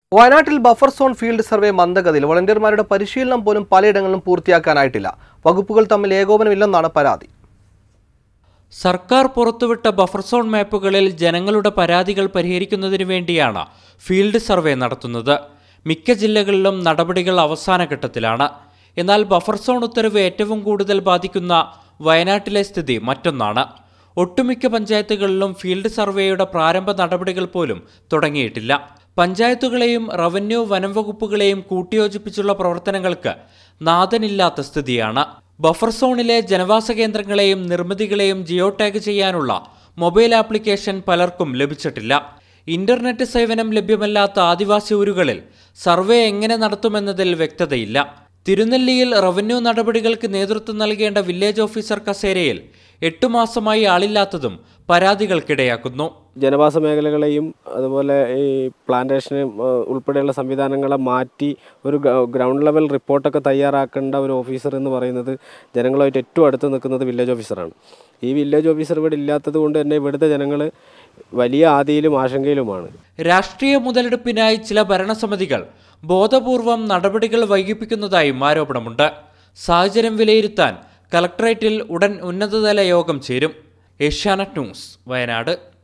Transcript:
വയനാട്ടിൽ buffer zone field survey മന്ദഗതിയിൽ വളണ്ടിയർമാരുടെ പരിശീലനം പോലും പലയിടങ്ങളിലും പൂർത്തിയാക്കാനായിട്ടില്ല വകുപ്പുകൾ തമ്മിൽ ഏകോപനമില്ലെന്നാണ് പരാതി സർക്കാർ പുറത്തുവിട്ട ബഫർ സോൺ മാപ്പുകളിൽ ജനങ്ങളുടെ പരാതികൾ പരിഹരിക്കുന്നതിനു വേണ്ടിയാണ് ഫീൽഡ് സർവേ നടത്തുന്നത് മിക്ക ജില്ലകളിലും നടപടികൾ അവസാന ഘട്ടത്തിലാണ് എന്നാൽ ബഫർ സോൺ ഉത്തരവ് ഏറ്റവും കൂടുതൽ ബാധിക്കുന്ന വയനാട്ടിലെ സ്ഥിതി മറ്റൊന്നാണ് ഒട്ടുമിക്ക പഞ്ചായത്തുകളിലും ഫീൽഡ് സർവേയുടെ പ്രാരംഭ നടപടികൾ പോലും തുടങ്ങിയിട്ടില്ല പഞ്ചായത്തുകളെയും റവന്യൂ വനം വകുപ്പുകളെയും കൂട്ടിയോജിപ്പിച്ചുള്ള പ്രവർത്തനങ്ങൾക്ക് നാഥനില്ലാത്ത സ്ഥിതിയാണ് ബഫർ സോണിലെ ജനവാസ കേന്ദ്രങ്ങളെയും നിർമ്മിതികളെയും ജിയോ ടാഗ് ചെയ്യാനുള്ള മൊബൈൽ ആപ്ലിക്കേഷൻ പലർക്കും ലഭിച്ചിട്ടില്ല ഇന്റർനെറ്റ് സേവനം ലഭ്യമല്ലാത്ത ആദിവാസി ഊരുകളിൽ സർവേ എങ്ങനെ നടത്തുമെന്നതിൽ വ്യക്തതയില്ല തിരുനെല്ലിയിൽ റവന്യൂ നടപടികൾക്ക് നേതൃത്വം നൽകേണ്ട വില്ലേജ് ഓഫീസർ കസേരയിൽ എട്ടു മാസമായി ആളില്ലാത്തതും പരാതികൾക്കിടയാക്കുന്നു ജനവാസ മേഖലകളെയും അതുപോലെ ഈ പ്ലാന്റേഷന് ഉൾപ്പെടെയുള്ള സംവിധാനങ്ങളെ മാറ്റി ഒരു ഗ- ഗ്രൗണ്ട് ലെവൽ റിപ്പോർട്ടൊക്കെ തയ്യാറാക്കേണ്ട ഒരു ഓഫീസർ എന്ന് പറയുന്നത് ജനങ്ങളുമായിട്ട് ഏറ്റവും അടുത്ത് നിൽക്കുന്നത് വില്ലേജ് ഓഫീസറാണ് ഈ വില്ലേജ് ഓഫീസർ ഇവിടെ ഇല്ലാത്തത് കൊണ്ട് തന്നെ ഇവിടുത്തെ ജനങ്ങൾ വലിയ ആദിയിലും ആശങ്കയിലുമാണ് രാഷ്ട്രീയ മുതലെടുപ്പിനായി ചില ഭരണസമിതികൾ ബോധപൂർവം നടപടികൾ വൈകിപ്പിക്കുന്നതായും ആരോപണമുണ്ട് സാഹചര്യം വിലയിരുത്താൻ കലക്ടറേറ്റിൽ ഉടൻ ഉന്നതതല യോഗം ചേരും ഏഷ്യാനെറ്റ് ന്യൂസ് വയനാട്